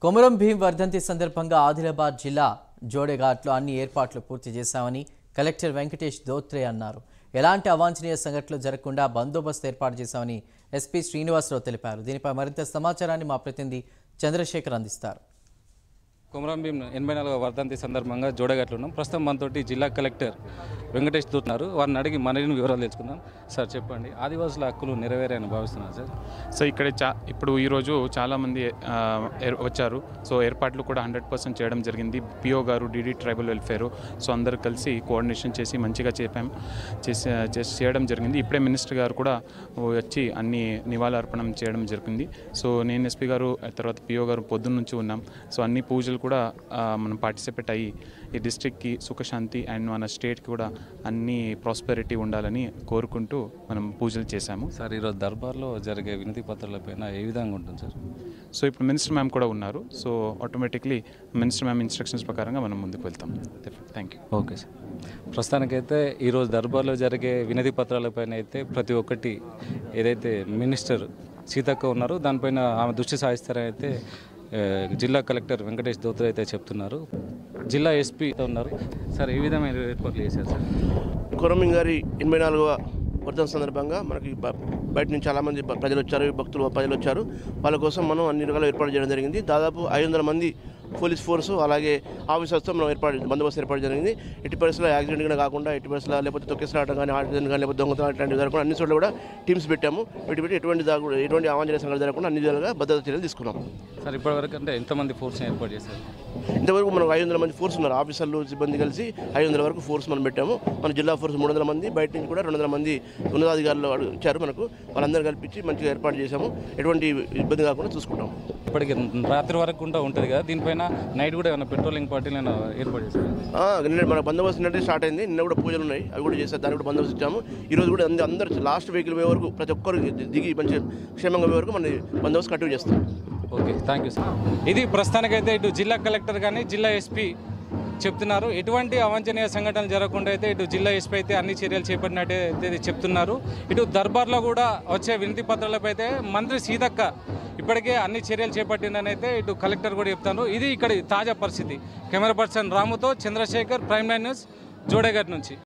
కొమరం భీం వర్ధంతి సందర్భంగా ఆదిలాబాద్ జిల్లా జోడెఘాట్లో అన్ని ఏర్పాట్లు పూర్తి చేశామని కలెక్టర్ వెంకటేష్ దోత్రే అన్నారు ఎలాంటి అవాంఛనీయ సంఘటనలు జరగకుండా బందోబస్తు ఏర్పాటు చేశామని ఎస్పీ శ్రీనివాసరావు తెలిపారు దీనిపై మరింత సమాచారాన్ని మా ప్రతినిధి చంద్రశేఖర్ అందిస్తారు కుమరం భీం ఎనభై నాలుగవ వర్ధంతి సందర్భంగా జోడగట్లు ఉన్నాం ప్రస్తుతం మనతోటి జిల్లా కలెక్టర్ వెంకటేష్ తూతున్నారు వారిని అడిగి మరిన్ని వివరాలు తెలుసుకుందాం సార్ చెప్పండి ఆదివాసుల హక్కులు నెరవేరాయని భావిస్తున్నారు సార్ సో ఇక్కడ చా ఇప్పుడు ఈరోజు చాలామంది ఆ, ఏర్- వచ్చారు సో ఏర్పాట్లు కూడా హండ్రెడ్ పర్సెంట్ చేయడం జరిగింది పిఓ గారు డిడి ట్రైబల్ వెల్ఫేర్ సో అందరు కలిసి కోఆర్డినేషన్ చేసి మంచిగా చెప్పాం చేసి చేసి చేయడం జరిగింది ఇప్పుడే మినిస్టర్ గారు కూడా వచ్చి అన్ని నివాళులర్పణం చేయడం జరిగింది సో నేను ఎస్పీ గారు ఆ తర్వాత పిఓ గారు పొద్దున్న నుంచి ఉన్నాం సో అన్ని పూజలు కూడా ఆ, మనం పార్టిసిపేట్ అయ్యి ఈ డిస్ట్రిక్ట్కి సుఖశాంతి అండ్ మన స్టేట్కి కూడా అన్ని ప్రాస్పెరిటీ ఉండాలని కోరుకుంటూ మనం పూజలు చేశాము సార్ ఈరోజు దర్బార్లో జరిగే వినతి పత్రాలపైన ఏ విధంగా ఉంటుంది సార్ సో ఇప్పుడు మినిస్టర్ మ్యామ్ కూడా ఉన్నారు so automatically minister ma'am instructions ప్రకారంగా మనం ముందుకు వెళ్తాం థ్యాంక్ యూ ఓకే సార్ ప్రస్తుతానికైతే ఈరోజు దర్బార్లో జరిగే వినతి పత్రాలపైన అయితే ప్రతి ఒక్కటి ఏదైతే మినిస్టర్ సీతక్క ఉన్నారో దానిపైన ఆమె దృష్టి సాధిస్తారని అయితే ఏ, జిల్లా కలెక్టర్ వెంకటేష్ దోత్రే అయితే చెప్తున్నారు జిల్లా ఎస్పీ ఉన్నారు సార్ ఏ విధమైన ఏర్పాట్లు చేశారు సార్ కొరమింగ్ గారి ఎనభై నాలుగవ వర్ధన సందర్భంగా మనకి బ- బయట నుంచి చాలామంది భ- ప్రజలు వచ్చారు భక్తులు ప్రజలు వచ్చారు వాళ్ళ కోసం మనం అన్ని రకాల ఏర్పాటు చేయడం జరిగింది దాదాపు ఐదు వందల మంది పోలీస్ ఫోర్సు అలాగే ఆఫీసర్స్తో మనం ఏర్పాటు బందోబస్తు ఏర్పాటు జరిగింది ఎట్టి పరిస్థితుల్లో యాక్సిడెంట్ కూడా కాకుండా ఎట్టి పరిస్థితుల్లో లేకపోతే తొక్కేసలాడటం కానీ ఆటం కానీ లేకపోతే దొంగతనం అట్లాంటివి జరగకుండా అన్ని చోట్ల కూడా టీమ్స్ పెట్టాము పెట్టి పెట్టి ఎటువంటి దాగు ఎటువంటి అవాంఛనీయ సంఘటన జరగకుండా అన్ని విధాలుగా భద్రత చర్యలు తీసుకున్నాం సార్ ఇప్పటివరకు అంటే ఎంతమంది ఫోర్స్ని ఏర్పాటు చేశారు ఇంతవరకు మనకు ఐదు వందల మంది ఫోర్స్ ఉన్నారు ఆఫీసర్లు సిబ్బంది కలిసి ఐదు వందల వరకు ఫోర్స్ మనం పెట్టాము మన జిల్లా ఫోర్స్ మూడు వందల మంది బయట నుంచి కూడా రెండు వందల మంది ఉన్నతాధికారులు అడు- ఇచ్చారు మనకు వాళ్ళందరూ కల్పించి మంచిగా ఏర్పాటు చేశాము ఎటువంటి ఇబ్బంది కాకుండా చూసుకుంటాం ఇప్పటికి రాత్రి వరకు కూడా ఉంటుంది కదా దీనిపైన నైట్ కూడా ఏమైనా పెట్రోలింగ్ పార్టీలు ఏమైనా ఏర్పాటు చేశారు ఆ, నిన్న మన బందోబస్తు నిన్నటి స్టార్ట్ అయింది నిన్న కూడా పూజలు ఉన్నాయి అవి కూడా చేశారు దానికి కూడా బందోబస్తు ఇచ్చాము ఈ రోజు కూడా అంద- అందరు లాస్ట్ వెహికల్ పోయే వరకు ప్రతి ఒక్కరు దిగి మంచి క్షేమంగా పోయే వరకు మన బందోబస్తు కంటిన్యూ చేస్తాం ఓకే థ్యాంక్ యూ సార్ ఇది ప్రస్తుతానికైతే ఇటు జిల్లా కలెక్టర్ కానీ జిల్లా ఎస్పీ చెప్తున్నారు ఎటువంటి అవాంఛనీయ సంఘటనలు జరగకుండా అయితే ఇటు జిల్లా ఎస్పీ అయితే అన్ని చర్యలు చేపట్టినట్టే అయితే చెప్తున్నారు ఇటు దర్బార్లో కూడా వచ్చే వినతి పత్రాలపై అయితే మంత్రి సీతక్క ఇప్పటికే అన్ని చర్యలు చేపట్టిందని అయితే ఇటు కలెక్టర్ కూడా చెప్తాను ఇది ఇక్కడ తాజా పరిస్థితి కెమెరా పర్సన్ రాముతో Chandrashekar prime line news Jodeghat నుంచి